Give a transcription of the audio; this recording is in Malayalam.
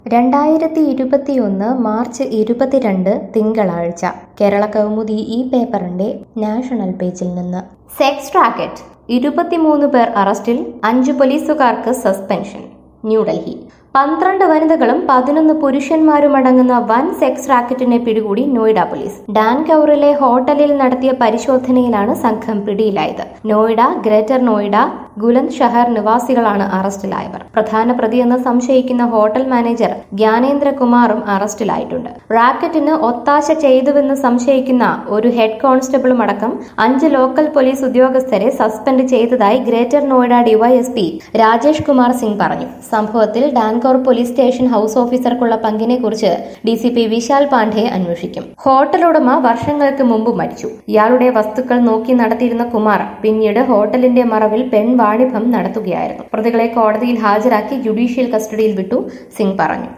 രണ്ടായിരത്തി ഇരുപത്തിയൊന്ന് മാർച്ച് ഇരുപത്തിരണ്ട് തിങ്കളാഴ്ച കേരള കൗമുദി ഈ പേപ്പറിന്റെ നാഷണൽ പേജിൽ നിന്ന് സെക്സ് റാക്കറ്റ് ഇരുപത്തിമൂന്ന് പേർ അറസ്റ്റിൽ അഞ്ച് പോലീസുകാർക്ക് സസ്പെൻഷൻ ന്യൂഡൽഹി പന്ത്രണ്ട് വനിതകളും പതിനൊന്ന് പുരുഷന്മാരും അടങ്ങുന്ന വൻ സെക്സ് റാക്കറ്റിനെ പിടികൂടി നോയിഡ പോലീസ് ഡാൻകൌറിലെ ഹോട്ടലിൽ നടത്തിയ പരിശോധനയിലാണ് സംഘം പിടിയിലായത് നോയിഡ ഗ്രേറ്റർ നോയിഡ ഗുലന്ദ് ഷഹർ നിവാസികളാണ് അറസ്റ്റിലായവർ പ്രധാന പ്രതിയെന്ന് സംശയിക്കുന്ന ഹോട്ടൽ മാനേജർ ജ്ഞാനേന്ദ്ര കുമാറും അറസ്റ്റിലായിട്ടുണ്ട് റാക്കറ്റിന് ഒത്താശ ചെയ്തുവെന്ന് സംശയിക്കുന്ന ഒരു ഹെഡ് കോൺസ്റ്റബിളും അടക്കം അഞ്ച് ലോക്കൽ പോലീസ് ഉദ്യോഗസ്ഥരെ സസ്പെൻഡ് ചെയ്തതായി ഗ്രേറ്റർ നോയിഡ ഡിവൈഎസ്പി രാജേഷ് കുമാർ സിംഗ് പറഞ്ഞു സംഭവത്തിൽ ഡാൻകോർ പോലീസ് സ്റ്റേഷൻ ഹൌസ് ഓഫീസർക്കുള്ള പങ്കിനെ കുറിച്ച് D C P Vishal Pandey അന്വേഷിക്കും ഹോട്ടൽ ഉടമ വർഷങ്ങൾക്ക് മുമ്പ് മരിച്ചു ഇയാളുടെ വസ്തുക്കൾ നോക്കി നടത്തിയിരുന്ന കുമാർ പിന്നീട് ഹോട്ടലിന്റെ മറവിൽ പെൺവാണിഭം നടത്തുകയായിരുന്നു പ്രതികളെ കോടതിയിൽ ഹാജരാക്കി ജുഡീഷ്യൽ കസ്റ്റഡിയിൽ വിട്ടു സിംഗ് പറഞ്ഞു